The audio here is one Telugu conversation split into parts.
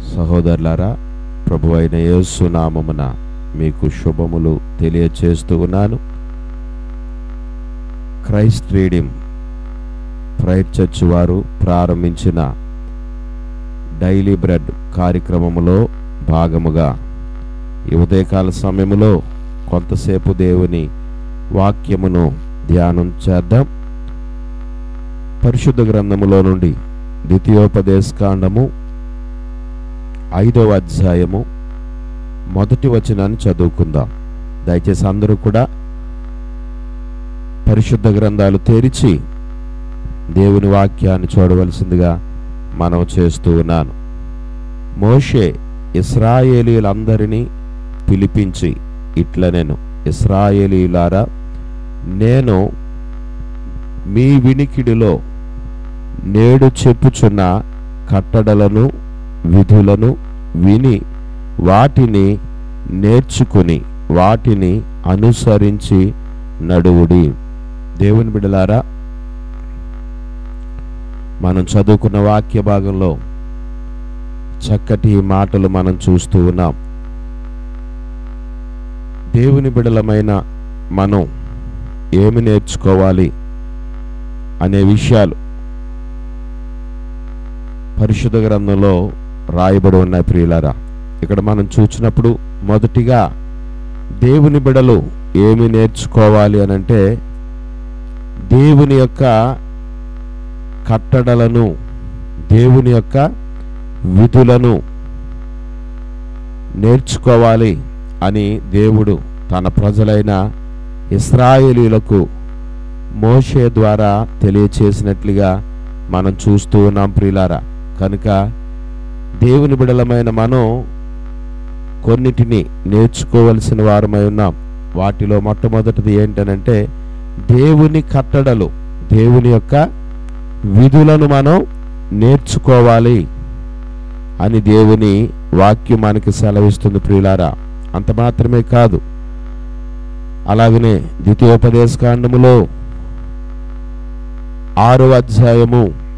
సహోదరులారా ప్రభు అయిన యేసునామమున మీకు శుభములు తెలియచేస్తూ ఉన్నాను క్రైస్ట్ రీడింగ్ ప్రైర్ చర్చ్ వారు ప్రారంభించిన డైలీ బ్రెడ్ కార్యక్రమములో భాగముగా ఈ ఉదయకాల సమయములో కొంతసేపు దేవుని వాక్యమును ధ్యానం చేద్దాం పరిశుద్ధ గ్రంథములో నుండి ద్వితీయోపదేశకాండము ఐదవ అధ్యాయము మొదటి వచనాన్ని చదువుకుందాం దయచేసి అందరూ కూడా పరిశుద్ధ గ్రంథాలు తెరిచి దేవుని వాక్యాన్ని చూడవలసిందిగా మనం చేస్తూ ఉన్నాను మోషే ఇస్రాయేలీలందరినీ పిలిపించి ఇట్ల నేను ఇస్రాయేలీలారా నేను మీ వినికిడిలో నేడు చెప్పుచున్న కట్టడలను విధులను విని వాటిని నేర్చుకుని వాటిని అనుసరించి నడువుడి దేవుని బిడలారా మనం చదువుకున్న వాక్య భాగంలో చక్కటి మాటలు మనం చూస్తూ ఉన్నాం దేవుని బిడలమైన మనం ఏమి నేర్చుకోవాలి అనే విషయాలు పరిశుద్ధ గ్రంథంలో రాయబడి ఉన్నాయి ప్రియులారా ఇక్కడ మనం చూసినప్పుడు మొదటిగా దేవుని బిడలు ఏమి నేర్చుకోవాలి అని అంటే దేవుని యొక్క కట్టడలను దేవుని యొక్క విధులను నేర్చుకోవాలి అని దేవుడు తన ప్రజలైన ఇస్రాయేలీలకు మోషే ద్వారా తెలియచేసినట్లుగా మనం చూస్తూ ఉన్నాం ప్రియులారా కనుక దేవుని బిడలమైన మనం కొన్నిటిని నేర్చుకోవలసిన వారమై ఉన్నాం వాటిలో మొట్టమొదటిది ఏంటనంటే దేవుని కట్టడలు దేవుని యొక్క విధులను మనం నేర్చుకోవాలి అని దేవుని వాక్యం మనకి సెలవిస్తుంది ప్రియులారా అంత మాత్రమే కాదు అలాగనే ద్వితీయోపదేశకాండములో ఆరో అధ్యాయము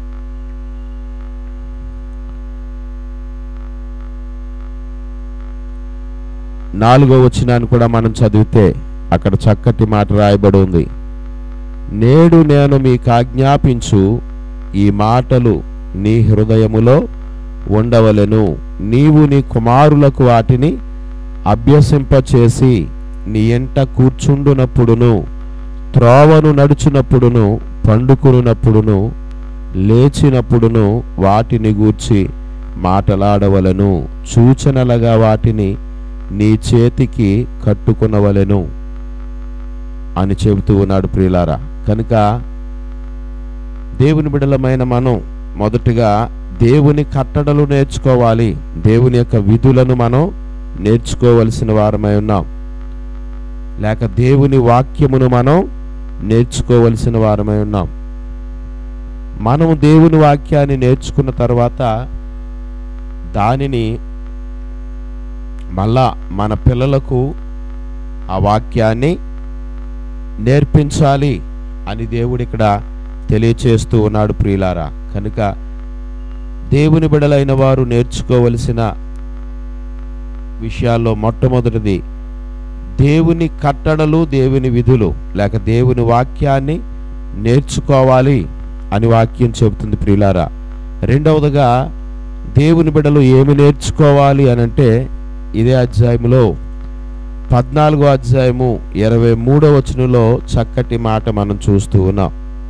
నాలుగో వచనాన్ని కూడా మనం చదివితే అక్కడ చక్కటి మాట రాయబడి ఉంది నేడు నేను మీకు ఆజ్ఞాపించు ఈ మాటలు నీ హృదయములో ఉండవలెను నీవు నీ కుమారులకు వాటిని అభ్యసింపచేసి నీ ఎంట కూర్చుండునప్పుడును త్రోవను నడుచునప్పుడును పండుకున్నప్పుడును లేచినప్పుడును వాటిని గూర్చి మాటలాడవలను సూచనలుగా వాటిని నీ చేతికి కట్టుకునవలెను అని చెబుతూ ఉన్నాడు ప్రియులారా కనుక దేవుని బిడలమైన మనం మొదటగా దేవుని కట్టడలు నేర్చుకోవాలి దేవుని యొక్క విధులను మనం నేర్చుకోవలసిన వారమై ఉన్నాం లేక దేవుని వాక్యమును మనం నేర్చుకోవలసిన వారమై ఉన్నాం మనము దేవుని వాక్యాన్ని నేర్చుకున్న తర్వాత దానిని మళ్ళా మన పిల్లలకు ఆ వాక్యాన్ని నేర్పించాలి అని దేవుడు ఇక్కడ తెలియచేస్తూ ఉన్నాడు ప్రియులారా కనుక దేవుని బిడలైన వారు నేర్చుకోవలసిన విషయాల్లో మొట్టమొదటిది దేవుని కట్టడలు దేవుని విధులు లేక దేవుని వాక్యాన్ని నేర్చుకోవాలి అని వాక్యం చెబుతుంది ప్రియులారా రెండవదిగా దేవుని బిడలు ఏమి నేర్చుకోవాలి అని అంటే ఇదే అధ్యాయంలో పద్నాలుగో అధ్యాయము ఇరవై మూడో వచనంలో చక్కటి మాట మనం చూస్తూ ఉన్నాం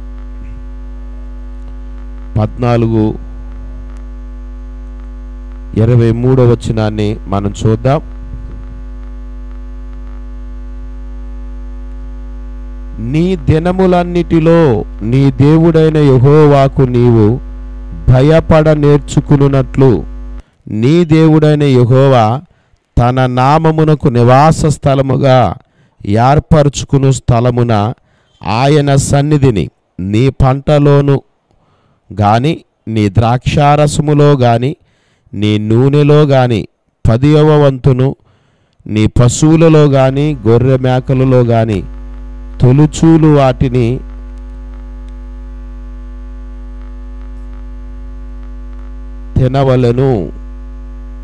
పద్నాలుగు ఇరవై మూడో వచనాన్ని మనం చూద్దాం నీ దినములన్నిటిలో నీ దేవుడైన యహోవాకు నీవు భయపడ నేర్చుకున్నట్లు నీ దేవుడైన యహోవా తన నామమునకు నివాస స్థలముగా ఏర్పరచుకును స్థలమున ఆయన సన్నిధిని నీ పంటలోను గాని నీ ద్రాక్షారసములో గాని నీ నూనెలో గాని పదియవ వంతును నీ పశువులలో గాని గొర్రె మేకలలో గాని తొలుచూలు వాటిని తినవలెను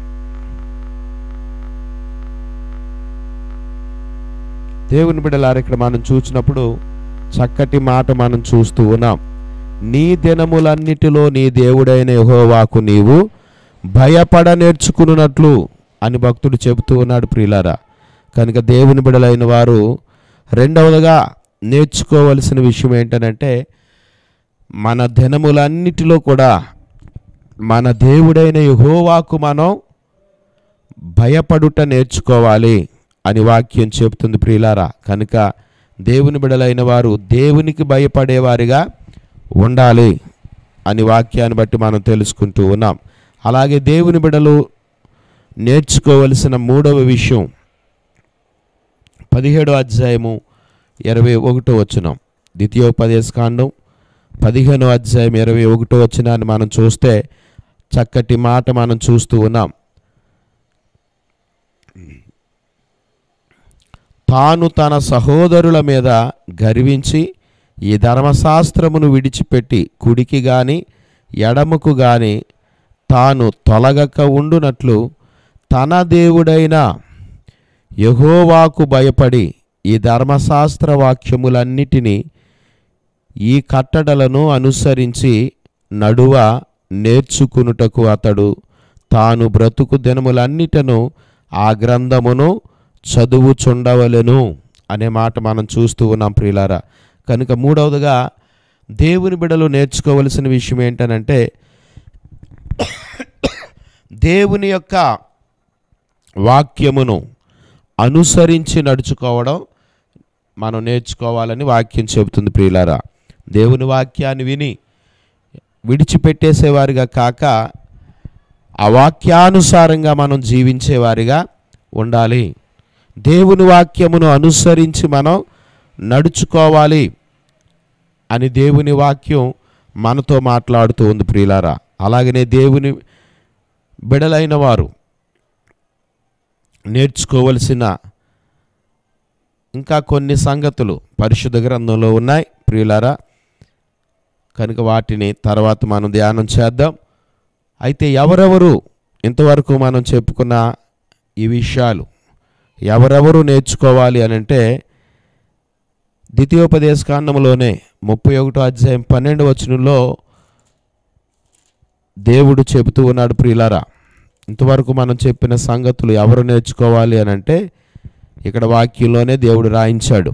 దేవుని బిడ్డలారు ఇక్కడ మనం చూసినప్పుడు చక్కటి మాట మనం చూస్తూ ఉన్నాం నీ దినములన్నిటిలో నీ దేవుడైన యెహోవాకు నీవు భయపడ నేర్చుకున్నట్లు అని భక్తుడు చెబుతూ ఉన్నాడు ప్రియులారా కనుక దేవుని బిడలైన వారు రెండవదిగా నేర్చుకోవలసిన విషయం ఏంటనంటే మన దినములన్నిటిలో కూడా మన దేవుడైన యెహోవాకు మనం భయపడుట నేర్చుకోవాలి అని వాక్యం చెబుతుంది ప్రియులారా కనుక దేవుని బిడలైన వారు దేవునికి భయపడేవారిగా ఉండాలి అని వాక్యాన్ని బట్టి మనం తెలుసుకుంటూ ఉన్నాం అలాగే దేవుని బిడలు నేర్చుకోవలసిన మూడవ విషయం పదిహేడో అధ్యాయము ఇరవై ఒకటో వచనం ద్వితీయోపదేశ కాండం పదిహేనో అధ్యాయం ఇరవై ఒకటో వచనాన్ని మనం చూస్తే చక్కటి మాట మనం చూస్తూ ఉన్నాం తాను తన సహోదరుల మీద గర్వించి ఈ ధర్మశాస్త్రమును విడిచిపెట్టి కుడికి గాని ఎడముకు గాని తాను తొలగక ఉండునట్లు తన దేవుడైన యహోవాకు భయపడి ఈ ధర్మశాస్త్ర వాక్యములన్నిటినీ ఈ కట్టడలను అనుసరించి నడువ నేర్చుకునుటకు అతడు తాను బ్రతుకు దినములన్నిటను ఆ గ్రంథమును చదువుచుండవలెను అనే మాట మనం చూస్తూ ఉన్నాం ప్రియులారా కనుక మూడవదిగా దేవుని బిడలు నేర్చుకోవలసిన విషయం ఏంటనంటే దేవుని యొక్క వాక్యమును అనుసరించి నడుచుకోవడం మనం నేర్చుకోవాలని వాక్యం చెబుతుంది ప్రియులారా దేవుని వాక్యాన్ని విని విడిచిపెట్టేసేవారిగా కాక ఆ వాక్యానుసారంగా మనం జీవించేవారిగా ఉండాలి దేవుని వాక్యమును అనుసరించి మనం నడుచుకోవాలి అని దేవుని వాక్యం మనతో మాట్లాడుతూ ఉంది ప్రియులారా అలాగనే దేవుని బిడలైన వారు నేర్చుకోవలసిన ఇంకా కొన్ని సంగతులు పరిశుద్ధ గ్రంథంలో ఉన్నాయి ప్రియులారా కనుక వాటిని తర్వాత మనం ధ్యానం చేద్దాం అయితే ఎవరెవరు ఇంతవరకు మనం చెప్పుకున్న ఈ విషయాలు ఎవరెవరు నేర్చుకోవాలి అని అంటే ద్వితీయోపదేశ కాండంలోనే ముప్పై ఒకటో అధ్యాయం పన్నెండు వచనంలో దేవుడు చెబుతూ ఉన్నాడు ప్రియులారా ఇంతవరకు మనం చెప్పిన సంగతులు ఎవరు నేర్చుకోవాలి అని అంటే ఇక్కడ వాక్యంలోనే దేవుడు రాయించాడు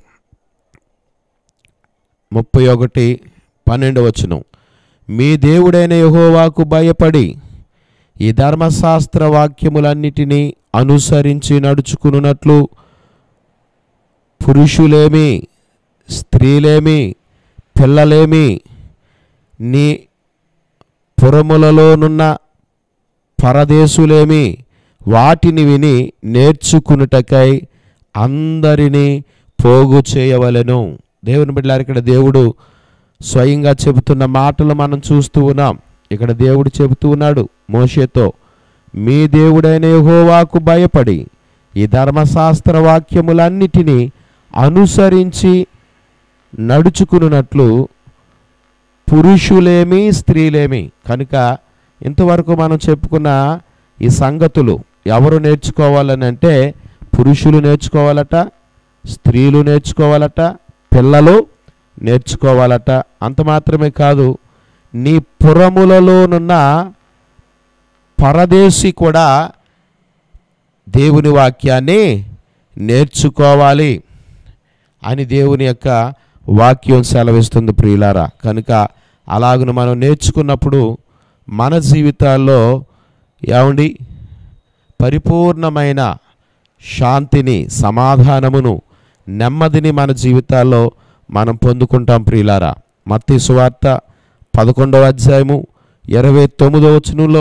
ముప్పై ఒకటి పన్నెండు వచనం మీ దేవుడైన యెహోవాకు భయపడి ఈ ధర్మశాస్త్ర వాక్యములన్నిటినీ అనుసరించి నడుచుకున్నట్లు పురుషులేమి స్త్రీలేమి పిల్లలేమి నీ పురములలోనున్న పరదేశులేమి వాటిని విని నేర్చుకునుటకై అందరినీ పోగు చేయవలెను దేవుని బిడ్డలారు ఇక్కడ దేవుడు స్వయంగా చెబుతున్న మాటలు మనం చూస్తూ ఉన్నాం ఇక్కడ దేవుడు చెబుతూ ఉన్నాడు మోషేతో మీ దేవుడైన యెహోవాకు భయపడి ఈ ధర్మశాస్త్ర వాక్యములన్నిటినీ అనుసరించి నడుచుకున్నట్లు పురుషులేమి స్త్రీలేమి కనుక ఇంతవరకు మనం చెప్పుకున్న ఈ సంగతులు ఎవరు నేర్చుకోవాలని అంటే పురుషులు నేర్చుకోవాలట స్త్రీలు నేర్చుకోవాలట పిల్లలు నేర్చుకోవాలట అంత మాత్రమే కాదు నీ పురములలోనున్న పరదేశి కూడా దేవుని వాక్యాన్ని నేర్చుకోవాలి అని దేవుని యొక్క వాక్యం సెలవిస్తుంది ప్రియులారా కనుక అలాగను మనం నేర్చుకున్నప్పుడు మన జీవితాల్లో ఏమండి పరిపూర్ణమైన శాంతిని సమాధానమును నెమ్మదిని మన జీవితాల్లో మనం పొందుకుంటాం ప్రియులారా మత్తి సువార్త పదకొండవ అధ్యాయము ఇరవై తొమ్మిదవ వచనంలో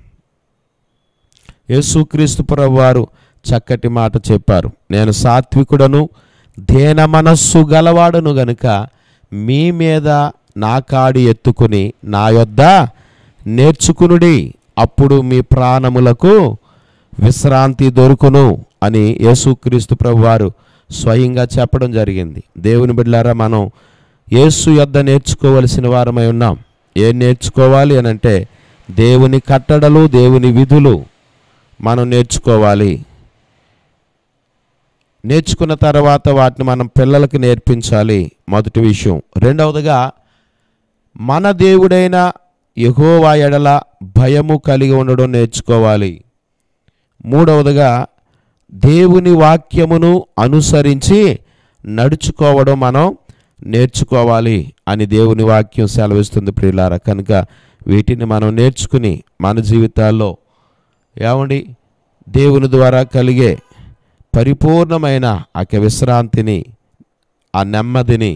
యేసుక్రీస్తు ప్రభు వారు చక్కటి మాట చెప్పారు నేను సాత్వికుడను దేన మనస్సు గలవాడను గనుక మీ మీద నా కాడి ఎత్తుకుని నా యొద్ద నేర్చుకునుడి అప్పుడు మీ ప్రాణములకు విశ్రాంతి దొరుకును అని యేసుక్రీస్తు ప్రభు వారు స్వయంగా చెప్పడం జరిగింది దేవుని బిడ్డలారా మనం యేసు యొద్ద నేర్చుకోవలసిన వారమై ఉన్నాం ఏం నేర్చుకోవాలి అని అంటే దేవుని కట్టడలు దేవుని విధులు మనం నేర్చుకోవాలి నేర్చుకున్న తర్వాత వాటిని మనం పిల్లలకు నేర్పించాలి మొదటి విషయం రెండవదిగా మన దేవుడైన యెహోవా ఎడల భయము కలిగి ఉండడం నేర్చుకోవాలి మూడవదిగా దేవుని వాక్యమును అనుసరించి నడుచుకోవడం మనం నేర్చుకోవాలి అని దేవుని వాక్యం సెలవిస్తుంది ప్రియులార కనుక వీటిని మనం నేర్చుకుని మన జీవితాల్లో ఏమండి దేవుని ద్వారా కలిగే పరిపూర్ణమైన ఆ యొక్క విశ్రాంతిని ఆ నెమ్మదిని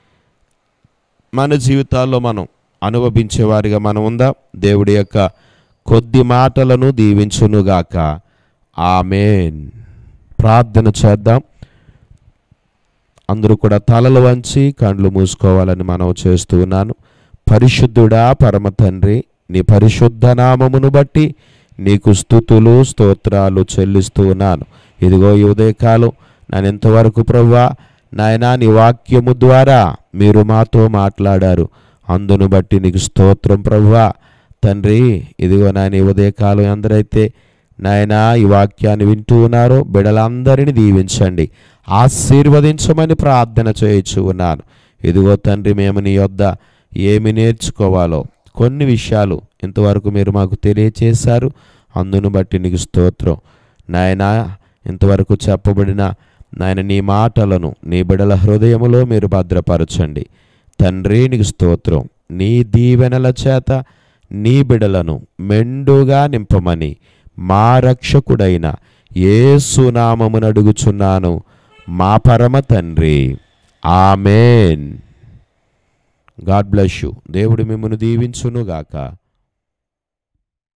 మన జీవితాల్లో మనం అనుభవించేవారిగా మనం ఉందాం దేవుడి యొక్క కొద్ది మాటలను దీవించునుగాక ఆమెన్ ప్రార్థన చేద్దాం అందరూ కూడా తలలు వంచి కండ్లు మూసుకోవాలని మనం చేస్తూ ఉన్నాను పరిశుద్ధుడా పరమ తండ్రి నీ పరిశుద్ధ నామమును బట్టి నీకు స్థుతులు స్తోత్రాలు చెల్లిస్తూ ఉన్నాను ఇదిగో ఈ ఉదయకాలం నేను ఎంతవరకు ప్రవ్వా నాయనా నీ వాక్యము ద్వారా మీరు మాతో మాట్లాడారు అందును బట్టి నీకు స్తోత్రం ప్రవ్వా తండ్రి ఇదిగో నాయన ఈ ఉదయకాలం ఎందరైతే నాయనా ఈ వాక్యాన్ని వింటూ ఉన్నారో బిడలందరినీ దీవించండి ఆశీర్వదించమని ప్రార్థన చేయొచ్చు ఉన్నాను ఇదిగో తండ్రి మేము నీ యొద్ద ఏమి నేర్చుకోవాలో కొన్ని విషయాలు ఇంతవరకు మీరు మాకు తెలియచేశారు అందును బట్టి నీకు స్తోత్రం నాయనా ఇంతవరకు చెప్పబడిన నాయన నీ మాటలను నీ బిడల హృదయములో మీరు భద్రపరచండి తండ్రి నీకు స్తోత్రం నీ దీవెనల చేత నీ బిడలను మెండుగా నింపమని మా రక్షకుడైన ఏసునామమును అడుగుచున్నాను మా పరమ తండ్రి ఆమెన్ గాడ్ బ్లెస్ యు దేవుడు మిమ్మల్ని దీవించునుగాక